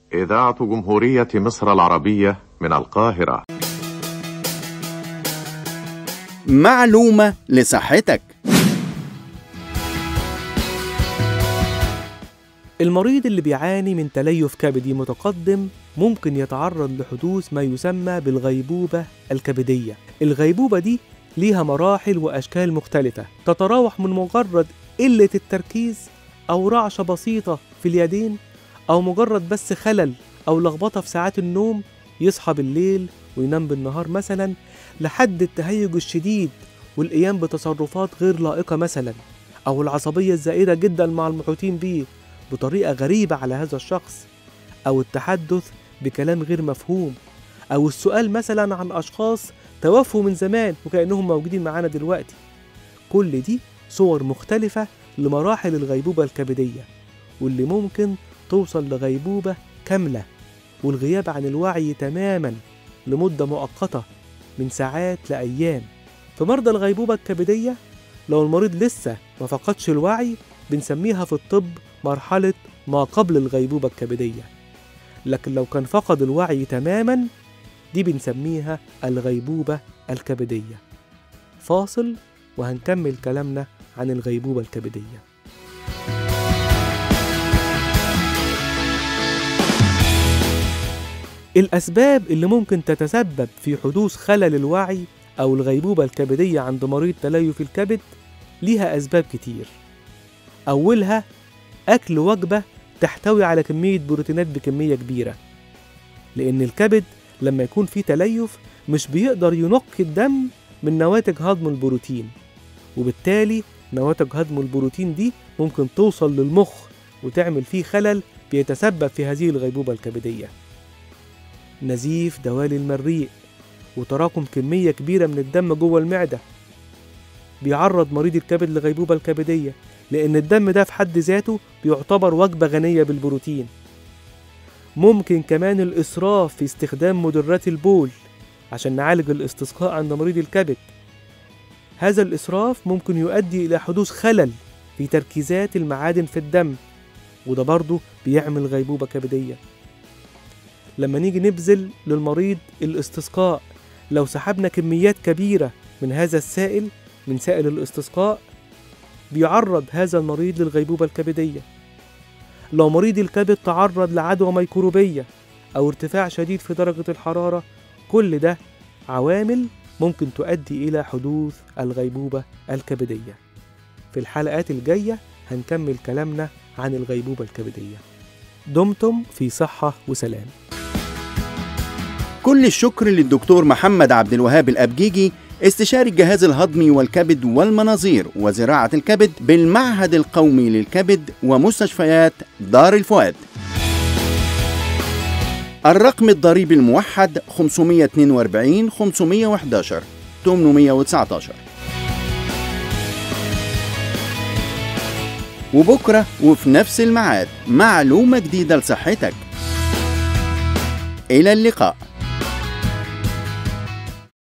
إذاعة جمهورية مصر العربية من القاهرة معلومة لصحتك المريض اللي بيعاني من تليف كبدي متقدم ممكن يتعرض لحدوث ما يسمى بالغيبوبة الكبدية الغيبوبة دي ليها مراحل وأشكال مختلفة تتراوح من مجرد قلة التركيز أو رعشة بسيطة في اليدين أو مجرد بس خلل أو لخبطة في ساعات النوم يصحى بالليل وينام بالنهار مثلا لحد التهيج الشديد والقيام بتصرفات غير لائقة مثلا أو العصبية الزائدة جدا مع المحيطين بيه بطريقة غريبة على هذا الشخص أو التحدث بكلام غير مفهوم أو السؤال مثلا عن أشخاص توفوا من زمان وكأنهم موجودين معانا دلوقتي كل دي صور مختلفة لمراحل الغيبوبة الكبدية واللي ممكن توصل لغيبوبة كاملة والغياب عن الوعي تماما لمدة مؤقتة من ساعات لأيام في مرضى الغيبوبة الكبدية لو المريض لسه ما فقدش الوعي بنسميها في الطب مرحلة ما قبل الغيبوبة الكبدية لكن لو كان فقد الوعي تماما دي بنسميها الغيبوبة الكبدية فاصل وهنكمل كلامنا عن الغيبوبة الكبدية الأسباب اللي ممكن تتسبب في حدوث خلل الوعي أو الغيبوبة الكبدية عند مريض تليف الكبد ليها أسباب كتير أولها أكل وجبة تحتوي على كمية بروتينات بكمية كبيرة لأن الكبد لما يكون فيه تليف مش بيقدر ينقي الدم من نواتج هضم البروتين وبالتالي نواتج هضم البروتين دي ممكن توصل للمخ وتعمل فيه خلل بيتسبب في هذه الغيبوبة الكبدية نزيف دوالي المريء وتراكم كمية كبيرة من الدم جوه المعدة بيعرض مريض الكبد لغيبوبة الكبدية لأن الدم ده في حد ذاته بيعتبر وجبة غنية بالبروتين ممكن كمان الإسراف في استخدام مدرات البول عشان نعالج الاستسقاء عند مريض الكبد هذا الإسراف ممكن يؤدي إلى حدوث خلل في تركيزات المعادن في الدم وده برضه بيعمل غيبوبة كبدية لما نيجي نبذل للمريض الاستسقاء لو سحبنا كميات كبيرة من هذا السائل من سائل الاستسقاء بيعرض هذا المريض للغيبوبة الكبدية لو مريض الكبد تعرض لعدوى ميكروبية أو ارتفاع شديد في درجة الحرارة كل ده عوامل ممكن تؤدي إلى حدوث الغيبوبة الكبدية في الحلقات الجاية هنكمل كلامنا عن الغيبوبة الكبدية دمتم في صحة وسلام كل الشكر للدكتور محمد عبد الوهاب الأبجيجي استشاري الجهاز الهضمي والكبد والمناظير وزراعة الكبد بالمعهد القومي للكبد ومستشفيات دار الفؤاد الرقم الضريبي الموحد 542 511 819 وبكرة وفي نفس الميعاد معلومة جديدة لصحتك إلى اللقاء